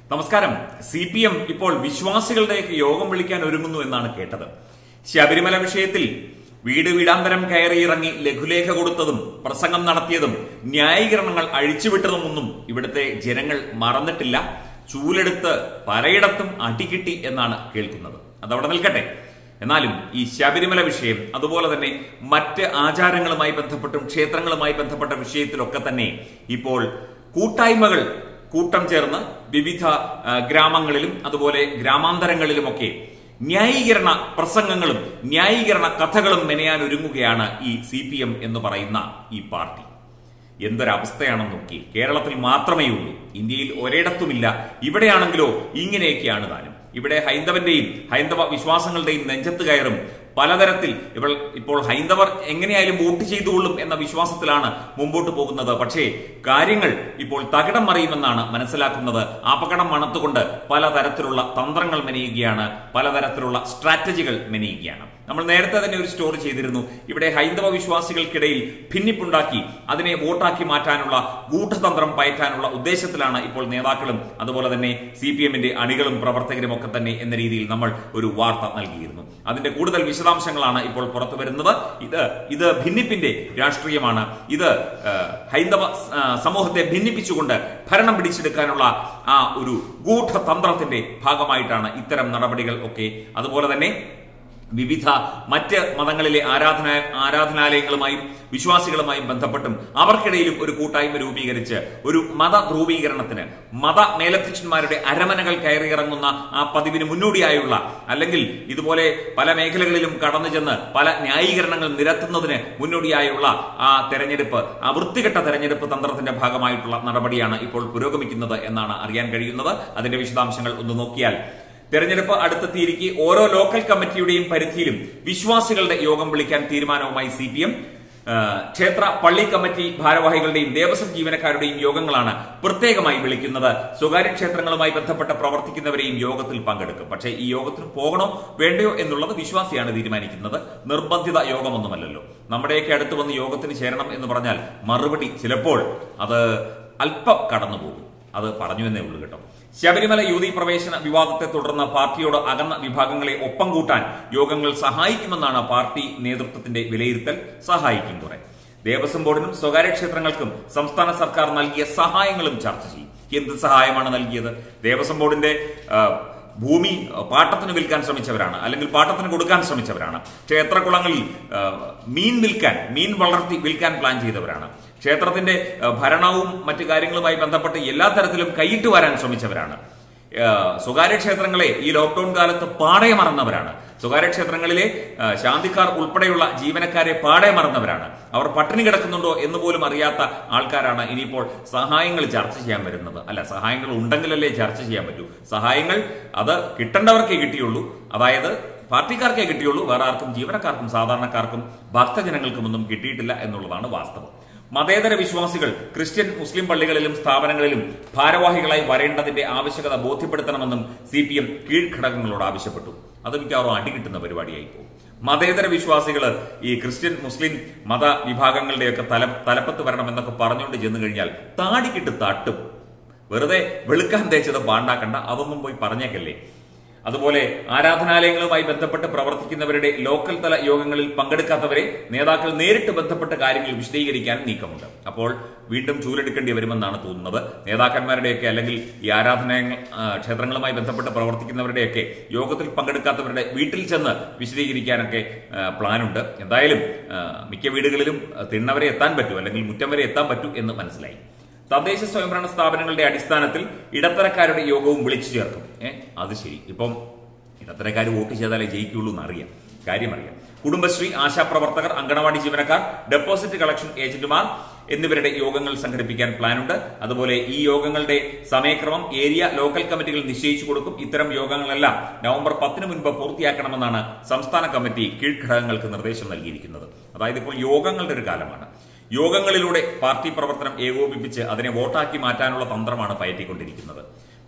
നമസ്കാരം C P M ഇപ്പോൾ വിശ്വാസികളുടെയൊക്കെ യോഗം വിളിക്കാൻ ഒരുങ്ങുന്നു എന്നാണ് കേട്ടത് ശബരിമല വിഷയത്തിൽ വീട് വീടാന്തരം കയറി ഇറങ്ങി ലഘുലേഖ കൊടുത്തതും പ്രസംഗം നടത്തിയതും ന്യായീകരണങ്ങൾ അഴിച്ചുവിട്ടതുമൊന്നും ഇവിടുത്തെ ജനങ്ങൾ മറന്നിട്ടില്ല ചൂലെടുത്ത് പലയിടത്തും അടികിട്ടി എന്നാണ് കേൾക്കുന്നത് അതവിടെ നിൽക്കട്ടെ എന്നാലും ഈ ശബരിമല വിഷയം അതുപോലെ തന്നെ മറ്റ് ആചാരങ്ങളുമായി ബന്ധപ്പെട്ടും ക്ഷേത്രങ്ങളുമായി ബന്ധപ്പെട്ട വിഷയത്തിലൊക്കെ തന്നെ ഇപ്പോൾ കൂട്ടായ്മകൾ കൂട്ടം ചേർന്ന് വിവിധ ആ, ഗ്രാമങ്ങളിലും അതുപോലെ ഗ്രാമാന്തരങ്ങളിലുമൊക്കെ ന്യായീകരണ പ്രസംഗങ്ങളും ന്യായീകരണ കഥകളും മെനയാൻ ഒരുങ്ങുകയാണ് ഈ സി പി എം എന്ന് പറയുന്ന ഈ പാർട്ടി എന്തൊരവസ്ഥയാണെന്ന് നോക്കി കേരളത്തിൽ മാത്രമേ ഉള്ളൂ ഇന്ത്യയിൽ ഒരിടത്തുമില്ല ഇവിടെയാണെങ്കിലോ ഇങ്ങനെയൊക്കെയാണ് താനും ഇവിടെ ഹൈന്ദവന്റെയും ഹൈന്ദവ വിശ്വാസങ്ങളുടെയും നെഞ്ചത്ത് കയറും പലതരത്തിൽ ഇവൾ ഇപ്പോൾ ഹൈന്ദവർ എങ്ങനെയായാലും വോട്ട് ചെയ്തുകൊള്ളും എന്ന വിശ്വാസത്തിലാണ് മുമ്പോട്ട് പോകുന്നത് പക്ഷേ കാര്യങ്ങൾ ഇപ്പോൾ തകിടം മറിയുമെന്നാണ് മനസ്സിലാക്കുന്നത് അപകടം മണത്തുകൊണ്ട് പലതരത്തിലുള്ള തന്ത്രങ്ങൾ മെനയുകയാണ് പലതരത്തിലുള്ള സ്ട്രാറ്റജികൾ മെനയുകയാണ് നമ്മൾ നേരത്തെ തന്നെ ഒരു സ്റ്റോറി ചെയ്തിരുന്നു ഇവിടെ ഹൈന്ദവ വിശ്വാസികൾക്കിടയിൽ ഭിന്നിപ്പുണ്ടാക്കി അതിനെ വോട്ടാക്കി മാറ്റാനുള്ള ഗൂഢതന്ത്രം പയറ്റാനുള്ള ഉദ്ദേശത്തിലാണ് ഇപ്പോൾ നേതാക്കളും അതുപോലെ തന്നെ സി പി എമ്മിന്റെ അണികളും പ്രവർത്തകരും ഒക്കെ തന്നെ എന്ന രീതിയിൽ നമ്മൾ ഒരു വാർത്ത നൽകിയിരുന്നു അതിന്റെ കൂടുതൽ വിശദാംശങ്ങളാണ് ഇപ്പോൾ പുറത്തു വരുന്നത് ഇത് ഇത് ഭിന്നിപ്പിന്റെ രാഷ്ട്രീയമാണ് ഇത് ആ, ഹൈന്ദവ ആ, സമൂഹത്തെ ഭിന്നിപ്പിച്ചുകൊണ്ട് ഭരണം പിടിച്ചെടുക്കാനുള്ള ആ ഒരു ഗൂഢതന്ത്രത്തിന്റെ ഭാഗമായിട്ടാണ് ഇത്തരം നടപടികൾ ഒക്കെ അതുപോലെ തന്നെ വിവിധ മറ്റ് മതങ്ങളിലെ ആരാധന ആരാധനാലയങ്ങളുമായും വിശ്വാസികളുമായും ബന്ധപ്പെട്ടും അവർക്കിടയിലും ഒരു കൂട്ടായ്മ രൂപീകരിച്ച് ഒരു മത ധ്രുവീകരണത്തിന് മത മേലധ്യക്ഷന്മാരുടെ അരമനകൾ കയറിയിറങ്ങുന്ന ആ പതിവിന് മുന്നോടിയായുള്ള അല്ലെങ്കിൽ ഇതുപോലെ പല മേഖലകളിലും കടന്നു ചെന്ന് പല ന്യായീകരണങ്ങൾ നിരത്തുന്നതിന് മുന്നോടിയായുള്ള ആ തെരഞ്ഞെടുപ്പ് ആ വൃത്തികെട്ട തെരഞ്ഞെടുപ്പ് തന്ത്രത്തിന്റെ ഭാഗമായിട്ടുള്ള നടപടിയാണ് ഇപ്പോൾ പുരോഗമിക്കുന്നത് എന്നാണ് അറിയാൻ കഴിയുന്നത് അതിന്റെ വിശദാംശങ്ങൾ ഒന്ന് നോക്കിയാൽ തെരഞ്ഞെടുപ്പ് അടുത്തെത്തിയിരിക്കെ ഓരോ ലോക്കൽ കമ്മിറ്റിയുടെയും പരിധിയിലും വിശ്വാസികളുടെ യോഗം വിളിക്കാൻ തീരുമാനവുമായി സി പി എം ക്ഷേത്ര പള്ളി കമ്മിറ്റി ഭാരവാഹികളുടെയും ദേവസ്വം ജീവനക്കാരുടെയും യോഗങ്ങളാണ് പ്രത്യേകമായി വിളിക്കുന്നത് സ്വകാര്യ ക്ഷേത്രങ്ങളുമായി ബന്ധപ്പെട്ട് പ്രവർത്തിക്കുന്നവരെയും യോഗത്തിൽ പങ്കെടുക്കും പക്ഷേ ഈ യോഗത്തിന് പോകണോ വേണ്ടയോ എന്നുള്ളത് വിശ്വാസിയാണ് തീരുമാനിക്കുന്നത് നിർബന്ധിത യോഗമൊന്നുമല്ലല്ലോ നമ്മുടെയൊക്കെ അടുത്ത് വന്ന് യോഗത്തിന് ചേരണം എന്ന് പറഞ്ഞാൽ മറുപടി ചിലപ്പോൾ അത് അല്പം കടന്നുപോകും അത് പറഞ്ഞു എന്നേ ഉള്ളൂ കേട്ടോ ശബരിമല യുവതി പ്രവേശന വിവാദത്തെ തുടർന്ന് പാർട്ടിയോട് അകന്ന വിഭാഗങ്ങളെ ഒപ്പം കൂട്ടാൻ യോഗങ്ങൾ സഹായിക്കുമെന്നാണ് പാർട്ടി നേതൃത്വത്തിന്റെ വിലയിരുത്തൽ സഹായിക്കും കുറെ ദേവസ്വം ബോർഡിനും സ്വകാര്യ ക്ഷേത്രങ്ങൾക്കും സംസ്ഥാന സർക്കാർ നൽകിയ സഹായങ്ങളും ചർച്ച ചെയ്യും എന്ത് സഹായമാണ് നൽകിയത് ദേവസ്വം ബോർഡിന്റെ ആ, ഭൂമി പാട്ടത്തിന് വിൽക്കാൻ ശ്രമിച്ചവരാണ് അല്ലെങ്കിൽ പാട്ടത്തിന് കൊടുക്കാൻ ശ്രമിച്ചവരാണ് ക്ഷേത്രകുളങ്ങളിൽ ആ, മീൻ വിൽക്കാൻ മീൻ വളർത്തി വിൽക്കാൻ പ്ലാൻ ചെയ്തവരാണ് ക്ഷേത്രത്തിന്റെ ആ, ഭരണവും മറ്റു കാര്യങ്ങളുമായി ബന്ധപ്പെട്ട് എല്ലാ തരത്തിലും കൈയിട്ട് വരാൻ ശ്രമിച്ചവരാണ് ആ, സ്വകാര്യ ക്ഷേത്രങ്ങളെ ഈ ലോക്ക്ഡൌൺ കാലത്ത് പാടെ മറന്നവരാണ് സ്വകാര്യ ക്ഷേത്രങ്ങളിലെ ആ, ശാന്തിക്കാർ ഉൾപ്പെടെയുള്ള ജീവനക്കാരെ പാടെ മറന്നവരാണ് അവർ പട്ടിണി കിടക്കുന്നുണ്ടോ എന്ന് പോലും അറിയാത്ത ആൾക്കാരാണ് ഇനിയിപ്പോൾ സഹായങ്ങൾ ചർച്ച ചെയ്യാൻ വരുന്നത് അല്ല സഹായങ്ങൾ ഉണ്ടെങ്കിലല്ലേ ചർച്ച ചെയ്യാൻ പറ്റൂ സഹായങ്ങൾ അത് കിട്ടേണ്ടവർക്കേ കിട്ടിയുള്ളൂ അതായത് പാർട്ടിക്കാർക്കേ കിട്ടിയുള്ളൂ വേറെ ആർക്കും ജീവനക്കാർക്കും സാധാരണക്കാർക്കും ഭക്തജനങ്ങൾക്കുമൊന്നും കിട്ടിയിട്ടില്ല എന്നുള്ളതാണ് വാസ്തവം മതേതര വിശ്വാസികൾ ക്രിസ്ത്യൻ മുസ്ലിം പള്ളികളിലും സ്ഥാപനങ്ങളിലും ഭാരവാഹികളായി വരേണ്ടതിന്റെ ആവശ്യകത ബോധ്യപ്പെടുത്തണമെന്നും സി പി എം കീഴ്ഘടകങ്ങളോട് ആവശ്യപ്പെട്ടു അത് മിക്കവാറും അടികിട്ടുന്ന പരിപാടിയായി പോകും മതേതര വിശ്വാസികൾ ഈ ക്രിസ്ത്യൻ മുസ്ലിം മത വിഭാഗങ്ങളുടെയൊക്കെ തല തലപ്പത്ത് വരണമെന്നൊക്കെ പറഞ്ഞുകൊണ്ട് ചെന്ന് കഴിഞ്ഞാൽ താടിക്കിട്ട് തട്ടും വെറുതെ വെളുക്കാൻ തേച്ചത് പാണ്ടാക്കണ്ട അതൊന്നും പോയി പറഞ്ഞേക്കല്ലേ അതുപോലെ ആരാധനാലയങ്ങളുമായി ബന്ധപ്പെട്ട് പ്രവർത്തിക്കുന്നവരുടെ ലോക്കൽ തല യോഗങ്ങളിൽ പങ്കെടുക്കാത്തവരെ നേതാക്കൾ നേരിട്ട് ബന്ധപ്പെട്ട കാര്യങ്ങൾ വിശദീകരിക്കാൻ നീക്കമുണ്ട് അപ്പോൾ വീണ്ടും ചൂലെടുക്കേണ്ടി വരുമെന്നാണ് തോന്നുന്നത് നേതാക്കന്മാരുടെയൊക്കെ അല്ലെങ്കിൽ ഈ ആരാധന ക്ഷേത്രങ്ങളുമായി ബന്ധപ്പെട്ട് പ്രവർത്തിക്കുന്നവരുടെയൊക്കെ യോഗത്തിൽ പങ്കെടുക്കാത്തവരുടെ വീട്ടിൽ ചെന്ന് വിശദീകരിക്കാനൊക്കെ ആ, പ്ലാനുണ്ട് എന്തായാലും ആ, മിക്ക വീടുകളിലും ആ, തിണ്ണവരെ എത്താൻ പറ്റൂ അല്ലെങ്കിൽ മുറ്റം വരെ എത്താൻ പറ്റൂ എന്ന് മനസ്സിലായി തദ്ദേശ സ്വയംഭരണ സ്ഥാപനങ്ങളുടെ അടിസ്ഥാനത്തിൽ ഇടത്തരക്കാരുടെ യോഗവും വിളിച്ചു ചേർക്കും ഏ അത് ശരി ഇപ്പം ഇടത്തരക്കാർ വോട്ട് ചെയ്താലേ ജയിക്കുള്ളൂ എന്നറിയാം കാര്യമറിയാം കുടുംബശ്രീ ആശാപ്രവർത്തകർ അങ്കണവാടി ജീവനക്കാർ ഡെപ്പോസിറ്റ് കളക്ഷൻ ഏജന്റുമാർ എന്നിവരുടെ യോഗങ്ങൾ സംഘടിപ്പിക്കാൻ പ്ലാനുണ്ട് അതുപോലെ ഈ യോഗങ്ങളുടെ സമയക്രമം ഏരിയ ലോക്കൽ കമ്മിറ്റികൾ നിശ്ചയിച്ചു കൊടുക്കും ഇത്തരം യോഗങ്ങളെല്ലാം നവംബർ പത്തിന് മുൻപ് പൂർത്തിയാക്കണമെന്നാണ് സംസ്ഥാന കമ്മിറ്റി കീഴ്ഘടകങ്ങൾക്ക് നിർദ്ദേശം നൽകിയിരിക്കുന്നത് അതായത് ഇപ്പോൾ യോഗങ്ങളുടെ ഒരു കാലമാണ് യോഗങ്ങളിലൂടെ പാർട്ടി പ്രവർത്തനം ഏകോപിപ്പിച്ച് അതിനെ വോട്ടാക്കി മാറ്റാനുള്ള തന്ത്രമാണ് പയറ്റിക്കൊണ്ടിരിക്കുന്നത്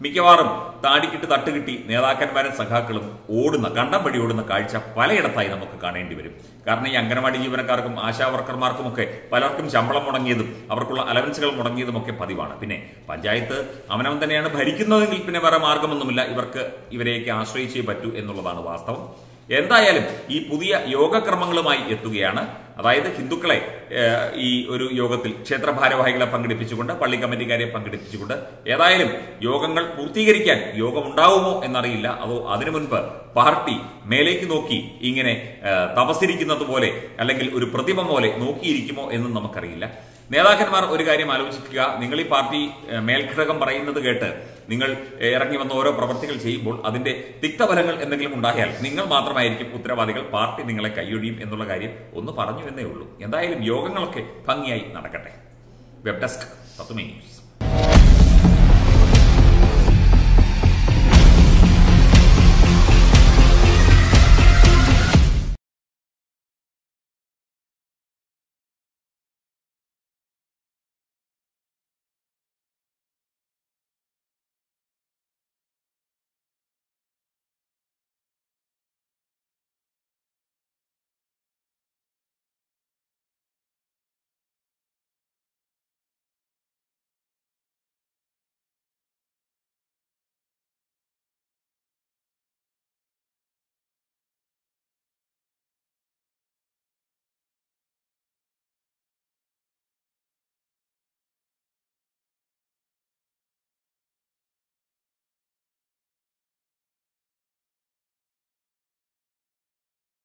മിക്കവാറും താടിക്കിട്ട് തട്ടുകിട്ടി നേതാക്കന്മാരും സഖാക്കളും ഓടുന്ന കണ്ടം വഴി ഓടുന്ന കാഴ്ച പലയിടത്തായി നമുക്ക് കാണേണ്ടി വരും കാരണം ഈ അംഗനവാടി ജീവനക്കാർക്കും ആശാ വർക്കർമാർക്കുമൊക്കെ പലർക്കും ശമ്പളം മുടങ്ങിയതും അവർക്കുള്ള അലവൻസുകൾ മുടങ്ങിയതും ഒക്കെ പതിവാണ് പിന്നെ പഞ്ചായത്ത് അവനവൻ തന്നെയാണ് ഭരിക്കുന്നതെങ്കിൽ പിന്നെ വേറെ മാർഗമൊന്നുമില്ല ഇവർക്ക് ഇവരെയൊക്കെ ആശ്രയിച്ചേ പറ്റൂ എന്നുള്ളതാണ് വാസ്തവം എന്തായാലും ഈ പുതിയ യോഗക്രമങ്ങളുമായി എത്തുകയാണ് അതായത് ഹിന്ദുക്കളെ ഏഹ്, ഈ ഒരു യോഗത്തിൽ ക്ഷേത്ര ഭാരവാഹികളെ പങ്കെടുപ്പിച്ചുകൊണ്ട് പള്ളി കമ്മിറ്റിക്കാരെ പങ്കെടുപ്പിച്ചുകൊണ്ട് ഏതായാലും യോഗങ്ങൾ പൂർത്തീകരിക്കാൻ യോഗം ഉണ്ടാവുമോ എന്നറിയില്ല അതോ അതിനു മുൻപ് പാർട്ടി മേലേക്ക് നോക്കി ഇങ്ങനെ ഏഹ്, തപസ്സിരിക്കുന്നത് പോലെ അല്ലെങ്കിൽ ഒരു പ്രതിമ പോലെ നോക്കിയിരിക്കുമോ എന്നും നമുക്കറിയില്ല നേതാക്കന്മാർ ഒരു കാര്യം ആലോചിക്കുക നിങ്ങൾ ഈ പാർട്ടി ഏഹ്, മേൽഘടകം പറയുന്നത് കേട്ട് നിങ്ങൾ ഏഹ്, ഇറങ്ങി വന്ന ഓരോ പ്രവർത്തികൾ ചെയ്യുമ്പോൾ അതിന്റെ തിക്തഫലങ്ങൾ എന്തെങ്കിലും ഉണ്ടായാൽ നിങ്ങൾ മാത്രമായിരിക്കും ഉത്തരവാദികൾ പാർട്ടി നിങ്ങളെ കൈയൊഴിയും എന്നുള്ള കാര്യം ഒന്ന് പറഞ്ഞു എന്നേ ഉള്ളൂ എന്തായാലും യോഗങ്ങളൊക്കെ ഭംഗിയായി നടക്കട്ടെ വെബ് ഡെസ്ക് തത്തുമേ ന്യൂസ്